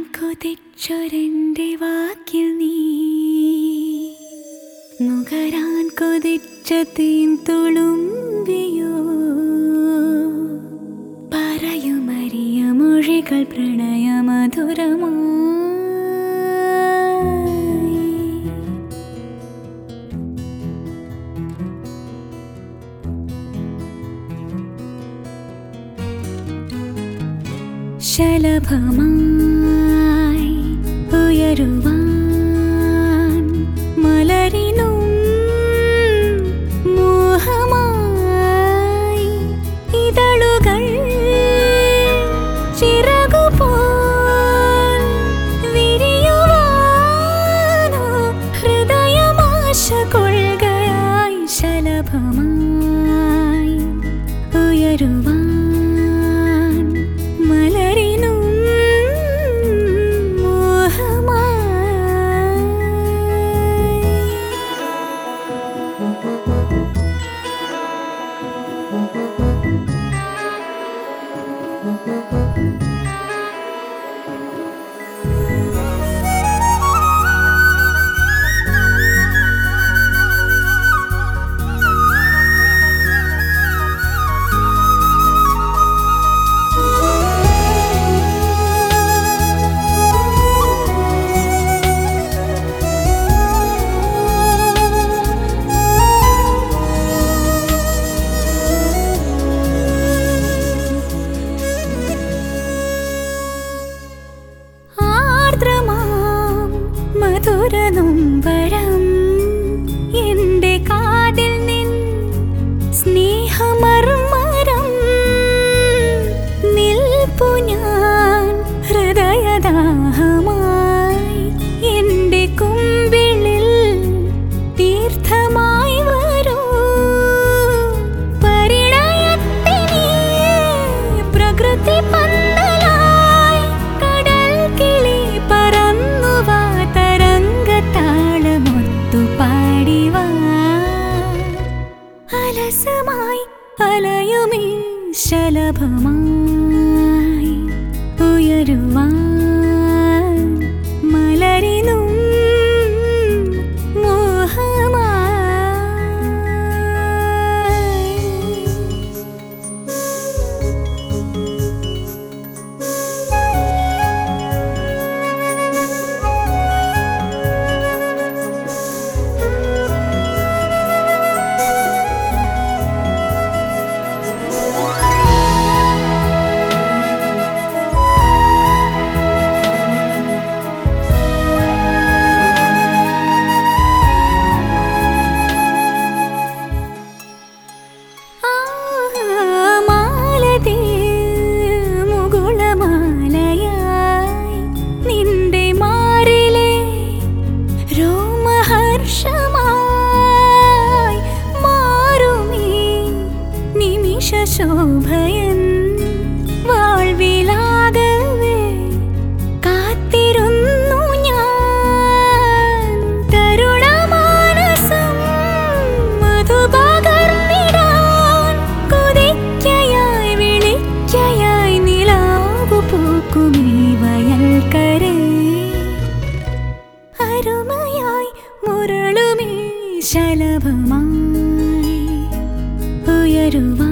കൊതിച്ചൊരെൻ്റെ വാക്കിൽ നീ നുകരാൻ കൊതിച്ച തീൻ തുളുമ്പിയോ പറയുമറിയ മൊഴികൾ പ്രണയമധുരമായി ശലഭമായി ഉയരുവാൻ മലരിനും മോഹമായി ഇതളുകൾ ചിറകുപോൽ വിരിയുവാനോ ഹൃദയമാശ കൊള്ളുകയായി ശലഭമായി ഉയരുവാൻ മലരിനും മോഹമായി ആർദ്രമാം മധുരനൊമ്പരം എൻ്റെ കാതിൽ നിൻ സ്നേഹമർമരം നിൽപ്പു ഞാൻ ഹൃദയദാഹമായി എൻ്റെ കുമ്പിളിൽ തീർത്ഥമായി വരൂ പരിണയത്തിനീ പ്രകൃതി പന്തലായി കടൽ കിളി പറന്നുവാ തരംഗത്താളമൊത്തു പാടിവാ അലസമായി അലയുമീ ശലഭമായി ഉയരുവാൻ മലരിനും മോഹമായി മാലതേ മുകുളമാലയായി നിന്റെ മാറിലെ രോമഹർഷമായി മാറുമീ നിമിഷ ശോഭയൻ വാൾവിലാകവേ കാത്തിരുന്നു ഞാൻ തരുണമാനസം മധുപകർന്നിടാൻ കൊതിക്കയായി വിളിക്കയായി നിലാവു പൂക്കുമീ വയൽക്കരേ അരുമയായി മുരളുമീ ശലഭമായി ഉയരുവാൻ